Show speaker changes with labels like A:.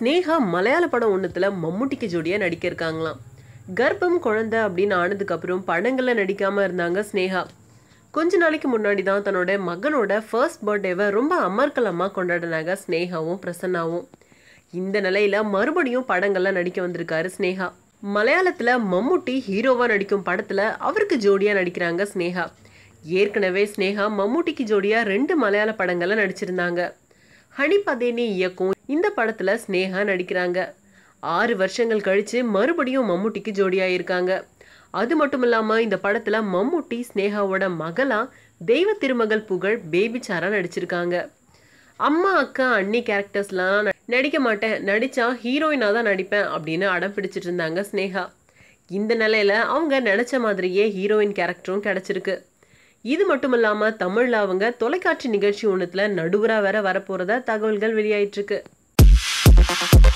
A: ஸ்னேகா மலையாள படம் ஒன்றுத்துல மம்முட்டிக்கு ஜோடியாக நடிக்க இருக்காங்களாம் கர்ப்பம் குழந்தை அப்படின்னு ஆனதுக்கப்புறம் படங்களில் நடிக்காமல் இருந்தாங்க ஸ்னேகா கொஞ்ச நாளைக்கு முன்னாடி தான் தன்னோட மகனோட ஃபர்ஸ்ட் பர்த்டேவை ரொம்ப அமர்க்கலமாக கொண்டாடினாங்க ஸ்னேகாவும் பிரசன்னாவும் இந்த நிலையில மறுபடியும் படங்கள்ல நடிக்க வந்திருக்காரு ஸ்னேகா மலையாளத்துல மம்முட்டி ஹீரோவா நடிக்கும் படத்துல அவருக்கு ஜோடியா நடிக்கிறாங்க ஸ்னேகா ஏற்கனவே ஸ்னேகா மம்முட்டிக்கு ஜோடியா ரெண்டு மலையாள படங்கள்ல நடிச்சிருந்தாங்க ஹனிபதேனி இயக்கும் இந்த படத்துல ஸ்னேகா நடிக்கிறாங்க ஆறு வருஷங்கள் கழிச்சு மறுபடியும் மம்முட்டிக்கு ஜோடியா இருக்காங்க அது மட்டும் இல்லாம இந்த படத்துல மம்முட்டி ஸ்னேகாவோட மகளா தெய்வ திருமகள் புகழ் பேபி சாரா நடிச்சிருக்காங்க அம்மா அக்கா அண்ணி கேரக்டர்ஸ்லாம் ந- நடிக்க மாட்டேன் நடிச்சா ஹீரோயினாக தான் நடிப்பேன் அப்படின்னு அடம் பிடிச்சிட்டு இருந்தாங்க ஸ்னேகா இந்த நிலையில அவங்க நினைச்ச மாதிரியே ஹீரோயின் கேரக்டரும் கிடைச்சிருக்கு இது மட்டும் இல்லாம தமிழ்ல அவங்க தொலைக்காட்சி நிகழ்ச்சி ஒன்றுத்துல நடுவரா வேற வரப்போறதா தகவல்கள் வெளியாயிட்டு இருக்கு